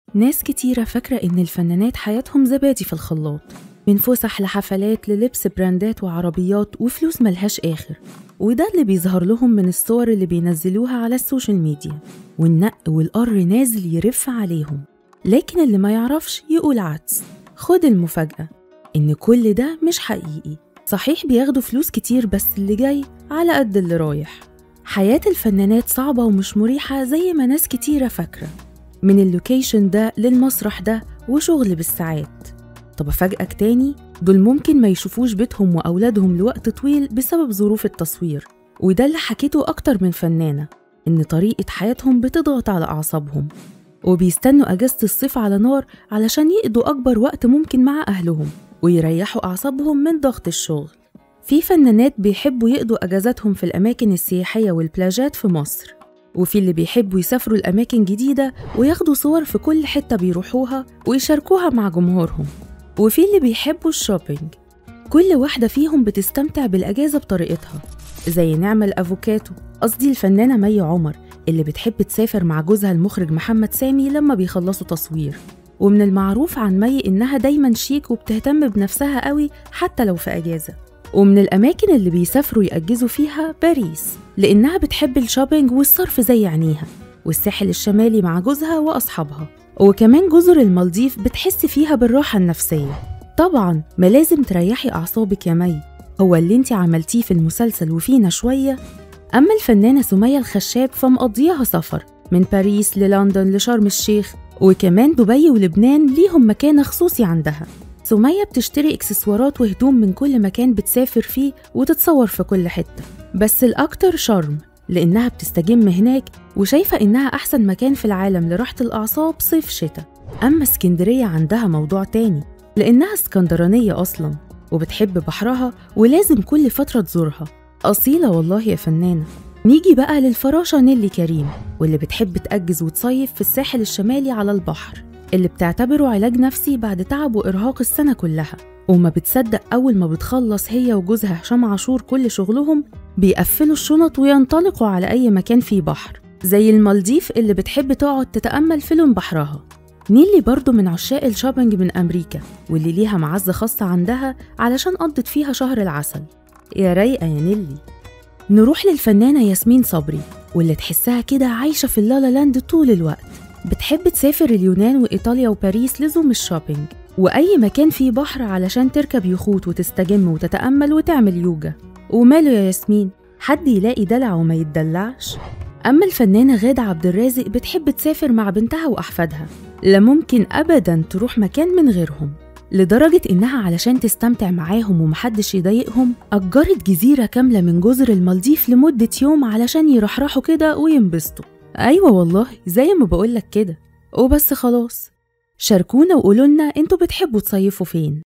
ناس كتيرة فاكرة إن الفنانات حياتهم زبادي في الخلاط من فسح لحفلات للبس براندات وعربيات وفلوس ملهاش آخر وده اللي بيظهر لهم من الصور اللي بينزلوها على السوشيال ميديا والنق والقر نازل يرف عليهم لكن اللي ما يعرفش يقول عدس خد المفاجأة إن كل ده مش حقيقي صحيح بياخدوا فلوس كتير بس اللي جاي على قد اللي رايح حياة الفنانات صعبة ومش مريحة زي ما ناس كتيرة فاكرة من اللوكيشن ده للمسرح ده وشغل بالساعات طب أفاجئك تاني دول ممكن ما يشوفوش بيتهم وأولادهم لوقت طويل بسبب ظروف التصوير وده اللي حكيته أكتر من فنانة إن طريقة حياتهم بتضغط على أعصابهم وبيستنوا أجازة الصيف على نار علشان يقضوا أكبر وقت ممكن مع أهلهم ويريحوا أعصابهم من ضغط الشغل في فنانات بيحبوا يقضوا أجازاتهم في الأماكن السياحية والبلاجات في مصر وفي اللي بيحبوا يسافروا لأماكن جديدة وياخدوا صور في كل حتة بيروحوها ويشاركوها مع جمهورهم وفي اللي بيحبوا الشوبينج كل واحدة فيهم بتستمتع بالأجازة بطريقتها زي نعمة الأفوكاتو قصدي الفنانة مي عمر اللي بتحب تسافر مع جوزها المخرج محمد سامي لما بيخلصوا تصوير ومن المعروف عن مي إنها دايما شيك وبتهتم بنفسها قوي حتى لو في أجازة ومن الأماكن اللي بيسافروا يأجزوا فيها باريس لأنها بتحب الشوبينج والصرف زي عينيها والساحل الشمالي مع جوزها وأصحابها وكمان جزر المالديف بتحس فيها بالراحة النفسية طبعا ما لازم تريحي أعصابك يا مي هو اللي انت عملتيه في المسلسل وفينا شوية أما الفنانة سمية الخشاب فمقضياها سفر من باريس للندن لشرم الشيخ وكمان دبي ولبنان ليهم مكانة خصوصي عندها سمية بتشتري اكسسوارات وهدوم من كل مكان بتسافر فيه وتتصور في كل حتة بس الأكتر شرم لأنها بتستجم هناك وشايفة إنها أحسن مكان في العالم لراحة الأعصاب صيف شتاء أما اسكندرية عندها موضوع تاني لأنها اسكندرانية أصلا وبتحب بحرها ولازم كل فترة تزورها أصيلة والله يا فنانة نيجي بقى للفراشة نيلي كريم واللي بتحب تأجز وتصيف في الساحل الشمالي على البحر اللي بتعتبره علاج نفسي بعد تعب وإرهاق السنة كلها وما بتصدق أول ما بتخلص هي وجوزها هشام عاشور كل شغلهم بيقفلوا الشنط وينطلقوا على أي مكان فيه بحر زي المالديف اللي بتحب تقعد تتأمل في لون بحرها نيلي برضو من عشاق الشوبينج من أمريكا واللي ليها معزة خاصة عندها علشان قضت فيها شهر العسل يا رايقة يا نيلي نروح للفنانة ياسمين صبري واللي تحسها كده عايشة في اللالا لاند طول الوقت بتحب تسافر اليونان وإيطاليا وباريس لزوم الشوبينج وأي مكان فيه بحر علشان تركب يخوت وتستجم وتتأمل وتعمل يوجا وماله يا ياسمين حد يلاقي دلع وما يتدلعش أما الفنانة غادة عبد الرازق بتحب تسافر مع بنتها وأحفادها لا ممكن أبدا تروح مكان من غيرهم لدرجة إنها علشان تستمتع معاهم ومحدش يضايقهم أجرت جزيرة كاملة من جزر المالديف لمدة يوم علشان يرحرحوا كده وينبسطوا أيوة والله زي ما بقولك كده وبس خلاص شاركونا وقولولنا انتوا بتحبوا تصيفوا فين